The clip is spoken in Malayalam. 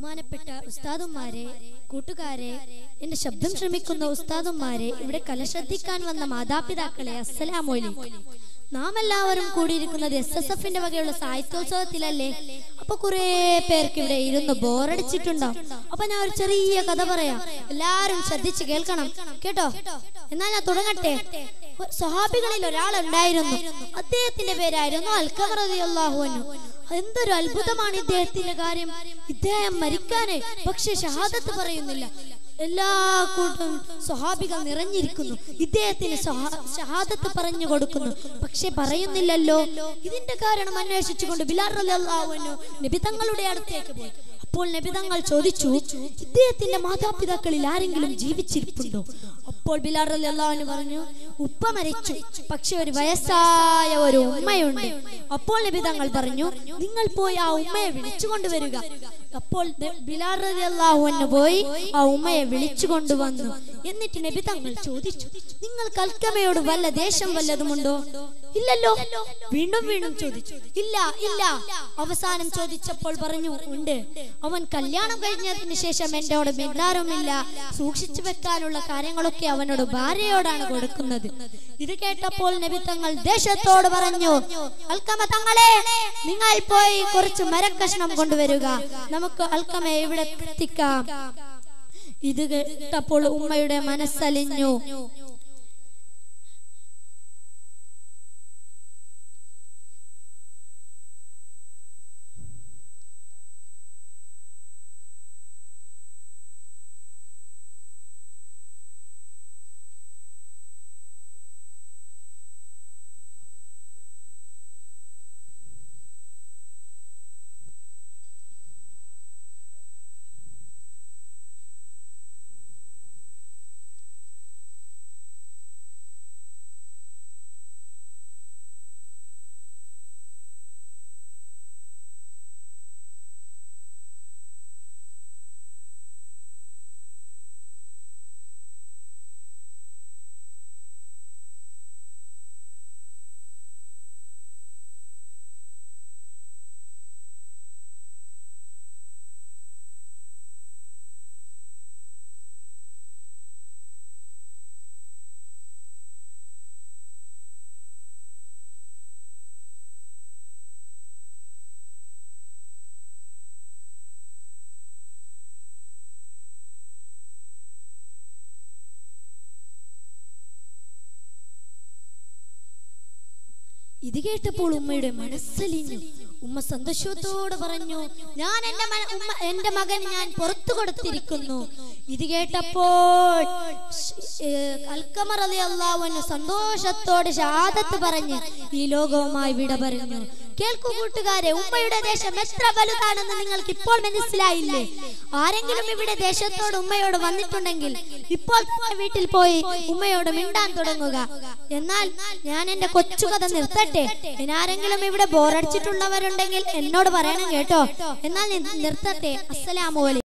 ബഹുമാനപ്പെട്ട ഉസ്താദുമാരെ കൂട്ടുകാരെ എന്റെ ശബ്ദം ശ്രമിക്കുന്ന ഉസ്താദുമാരെ ഇവിടെ കല ശ്രദ്ധിക്കാൻ വന്ന മാതാപിതാക്കളെ അസ്സലാമൊലൈക്കും നാം എല്ലാവരും കൂടിയിരിക്കുന്നത് എസ് എസ് എഫിന്റെ വകയുള്ള സാഹിത്യോത്സവത്തിലല്ലേ അപ്പൊ കുറെ പേർക്ക് ഇവിടെ ഇരുന്ന് ബോറടിച്ചിട്ടുണ്ടാവും അപ്പൊ ഞാൻ ഒരു ചെറിയ കഥ പറയാം എല്ലാരും ശ്രദ്ധിച്ച് കേൾക്കണം കേട്ടോ എന്നാൽ ഞാൻ തുടങ്ങട്ടെ സഹാബികളിൽ ഒരാളുണ്ടായിരുന്നു അദ്ദേഹത്തിന്റെ പേരായിരുന്നു അൽക്കമറിയാഹുവനു എന്തൊരു അത്ഭുതമാണ് ഇദ്ദേഹത്തിന്റെ കാര്യം ഇദ്ദേഹം മരിക്കാന് പക്ഷെ ഷഹാദത്ത് പറയുന്നില്ല എല്ലാ കൂട്ടം സ്വഹാബികൾ നിറഞ്ഞിരിക്കുന്നു ഇദ്ദേഹത്തിന് സ്വഹാ- ഷഹാദത്ത് പറഞ്ഞു കൊടുക്കുന്നു പക്ഷെ പറയുന്നില്ലല്ലോ ഇതിന്റെ കാരണം അന്വേഷിച്ചുകൊണ്ട് ബിലാർ റളിയല്ലാഹു നബി തങ്ങളുടെ അടുത്തേക്ക് പോയി അപ്പോൾ നബി തങ്ങൾ ചോദിച്ചു ഇദ്ദേഹത്തിന്റെ മാതാപിതാക്കളിൽ ആരെങ്കിലും ജീവിച്ചിരിപ്പുണ്ടോ അപ്പോൾ ബിലാർ അള്ളാഹുന് പറഞ്ഞു ഉപ്പ മരിച്ചു പക്ഷെ ഒരു വയസ്സായ ഒരു ഉമ്മയുണ്ട് അപ്പോൾ നബി തങ്ങൾ പറഞ്ഞു നിങ്ങൾ പോയി ആ ഉമ്മയെ വിളിച്ചു കൊണ്ടുവരിക അപ്പോൾ ബിലാർ അള്ളാഹുവിന് പോയി ആ ഉമ്മയെ വിളിച്ചു കൊണ്ടുവന്നു എന്നിട്ട് നബി തങ്ങൾ ചോദിച്ചു നിങ്ങൾ കൽക്കമയോട് വല്ല ദേശം വല്ലതുമുണ്ടോ ഇല്ലല്ലോ വീണ്ടും വീണ്ടും ചോദിച്ചു ഇല്ല ഇല്ല അവസാനം ചോദിച്ചപ്പോൾ പറഞ്ഞു ഉണ്ട് അവൻ കല്യാണം കഴിഞ്ഞതിന് ശേഷം എന്നോട് മിണ്ടാറുമില്ല സൂക്ഷിച്ചു വെക്കാനുള്ള കാര്യങ്ങളൊക്കെ അവനോട് ഭാര്യയോടാണ് കൊടുക്കുന്നത് ഇത് കേട്ടപ്പോൾ നബി തങ്ങൾ ദേശത്തോട് പറഞ്ഞു അൽക്കമ തങ്ങളെ നിങ്ങൾ പോയി കുറച്ച് മരക്കഷ്ണം കൊണ്ടുവരിക നമുക്ക് അൽക്കമയെ ഇവിടെ എത്തിക്കാം ഇത് കേട്ടപ്പോൾ ഉമ്മയുടെ മനസ്സലിഞ്ഞു ഇത് കേട്ടപ്പോൾ ഉമ്മയുടെ മനസ്സലിഞ്ഞു ഉമ്മ സന്തോഷത്തോടെ പറഞ്ഞു ഞാൻ എന്റെ മ- ഉമ്മ എന്റെ മകൻ ഞാൻ പുറത്തു കൊടുത്തിരിക്കുന്നു ഇത് കേട്ടപ്പോൾ അൽക്കമർ അലി അള്ളാഹുവിന് സന്തോഷത്തോടെ ഷഹാദത്ത് പറഞ്ഞ് ഈ ലോകവുമായി വിട പറഞ്ഞു കേൾക്കൂ കൂട്ടുകാരെ ഉമ്മയുടെ ദേശം എത്ര വലുതാണെന്ന് നിങ്ങൾക്ക് ഇപ്പോൾ മനസ്സിലായില്ലേ ആരെങ്കിലും ഇവിടെ ദേശത്തോട് ഉമ്മയോട് വന്നിട്ടുണ്ടെങ്കിൽ ഇപ്പോൾ തന്നെ വീട്ടിൽ പോയി ഉമ്മയോട് മിണ്ടാൻ തുടങ്ങുക എന്നാൽ ഞാൻ എന്റെ കൊച്ചു കഥ നിർത്തട്ടെ ഇനി ആരെങ്കിലും ഇവിടെ ബോറടിച്ചിട്ടുള്ളവരുണ്ടെങ്കിൽ എന്നോട് പറയണം കേട്ടോ എന്നാൽ ഞാൻ നിർത്തട്ടെ അസ്സലാമു അലൈക്കും